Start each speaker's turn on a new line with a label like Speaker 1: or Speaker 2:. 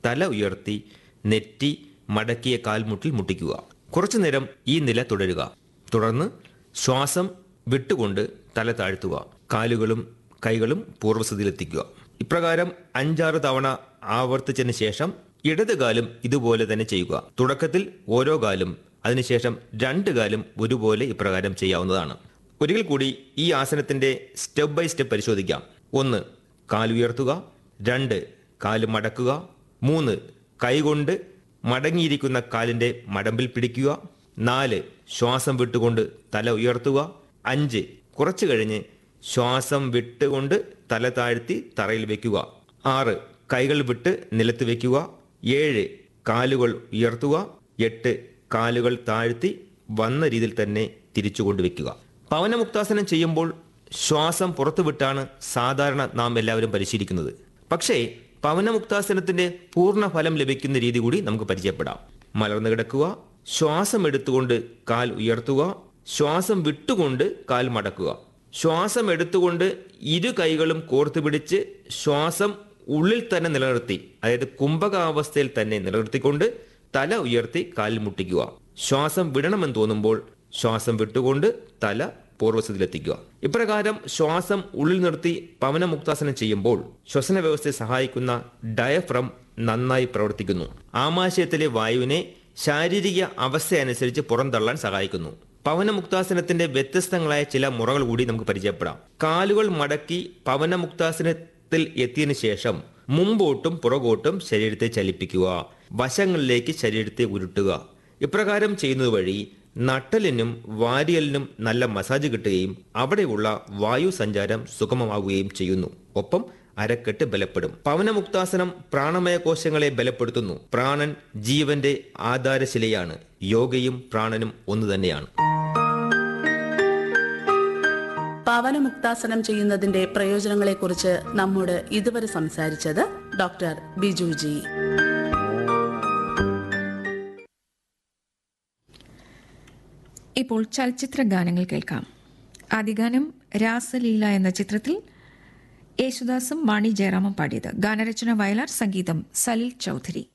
Speaker 1: തല ഉയർത്തി നെറ്റി മടക്കിയ കാൽമുട്ടിൽ മുട്ടിക്കുക കുറച്ചു നേരം ഈ നില തുടരുക തുടർന്ന് ശ്വാസം വിട്ടുകൊണ്ട് തല താഴ്ത്തുക കാലുകളും കൈകളും പൂർവ്വസ്ഥിതിയിലെത്തിക്കുക ഇപ്രകാരം അഞ്ചാറ് തവണ ആവർത്തിച്ചതിന് ശേഷം ഇടത് കാലും ഇതുപോലെ തന്നെ ചെയ്യുക തുടക്കത്തിൽ ഓരോ കാലും അതിനുശേഷം രണ്ട് കാലും ഒരുപോലെ ഇപ്രകാരം ചെയ്യാവുന്നതാണ് ഒരിക്കൽ കൂടി ഈ ആസനത്തിന്റെ സ്റ്റെപ്പ് ബൈ സ്റ്റെപ്പ് പരിശോധിക്കാം ഒന്ന് കാലുയർത്തുക രണ്ട് കാല് മടക്കുക മൂന്ന് കൈകൊണ്ട് മടങ്ങിയിരിക്കുന്ന കാലിന്റെ മടമ്പിൽ പിടിക്കുക നാല് ശ്വാസം വിട്ടുകൊണ്ട് തല ഉയർത്തുക അഞ്ച് കുറച്ചു കഴിഞ്ഞ് ശ്വാസം വിട്ടുകൊണ്ട് തല താഴ്ത്തി തറയിൽ വെക്കുക ആറ് കൈകൾ വിട്ട് നിലത്ത് വെക്കുക ഏഴ് കാലുകൾ ഉയർത്തുക എട്ട് കാലുകൾ താഴ്ത്തി വന്ന രീതിയിൽ തന്നെ തിരിച്ചു കൊണ്ടുവയ്ക്കുക പവനമുക്താസനം ചെയ്യുമ്പോൾ ശ്വാസം പുറത്തുവിട്ടാണ് സാധാരണ നാം എല്ലാവരും പരിശീലിക്കുന്നത് പക്ഷേ പവനമുക്താസനത്തിന്റെ പൂർണ്ണ ഫലം ലഭിക്കുന്ന രീതി കൂടി നമുക്ക് പരിചയപ്പെടാം മലർന്നു കിടക്കുക ശ്വാസം എടുത്തുകൊണ്ട് കാൽ ഉയർത്തുക ശ്വാസം വിട്ടുകൊണ്ട് കാൽ മടക്കുക ശ്വാസം എടുത്തുകൊണ്ട് ഇരു കൈകളും കോർത്തു പിടിച്ച് ശ്വാസം ഉള്ളിൽ തന്നെ നിലനിർത്തി അതായത് കുംഭകാവസ്ഥയിൽ തന്നെ നിലനിർത്തിക്കൊണ്ട് തല ഉയർത്തി കാലിൽ മുട്ടിക്കുക ശ്വാസം വിടണമെന്ന് തോന്നുമ്പോൾ ശ്വാസം വിട്ടുകൊണ്ട് തല പൂർവ്വസ്ഥിതിയിലെത്തിക്കുക ഇപ്രകാരം ശ്വാസം ഉള്ളിൽ നിർത്തി പവനമുക്താസനം ചെയ്യുമ്പോൾ ശ്വസന വ്യവസ്ഥയെ സഹായിക്കുന്ന ഡയഫ്രം നന്നായി പ്രവർത്തിക്കുന്നു ആമാശയത്തിലെ വായുവിനെ ശാരീരിക അവസ്ഥയനുസരിച്ച് പുറന്തള്ളാൻ സഹായിക്കുന്നു പവനമുക്താസനത്തിന്റെ വ്യത്യസ്തങ്ങളായ ചില മുറകൾ കൂടി നമുക്ക് പരിചയപ്പെടാം കാലുകൾ മടക്കി പവനമുക്താസനത്തിൽ എത്തിയതിനു ശേഷം മുമ്പോട്ടും പുറകോട്ടും ശരീരത്തെ ചലിപ്പിക്കുക വശങ്ങളിലേക്ക് ശരീരത്തെ ഉരുട്ടുക ഇപ്രകാരം ചെയ്യുന്നത് വഴി നട്ടലിനും വാരിയലിനും നല്ല മസാജ് കിട്ടുകയും അവിടെയുള്ള വായു സഞ്ചാരം സുഗമമാവുകയും ചെയ്യുന്നു ഒപ്പം അരക്കെട്ട് ബലപ്പെടും പവനമുക്താസനം പ്രാണമയ കോശങ്ങളെ ബലപ്പെടുത്തുന്നു പ്രാണൻ ജീവന്റെ ആധാരശിലയാണ് യോഗയും പ്രാണനും ഒന്നു തന്നെയാണ്
Speaker 2: പവനമുക്താസനം ചെയ്യുന്നതിന്റെ പ്രയോജനങ്ങളെക്കുറിച്ച് നമ്മോട് ഇതുവരെ സംസാരിച്ചത് ഡോക്ടർ ബിജു ജി
Speaker 3: ഇപ്പോൾ ചലച്ചിത്ര ഗാനങ്ങൾ കേൾക്കാം ആദ്യഗാനം രാസലീല എന്ന ചിത്രത്തിൽ യേശുദാസും വാണി ജയറാമും പാടിയത് ഗാനരചന വയലാർ സംഗീതം സലിൽ ചൗധരി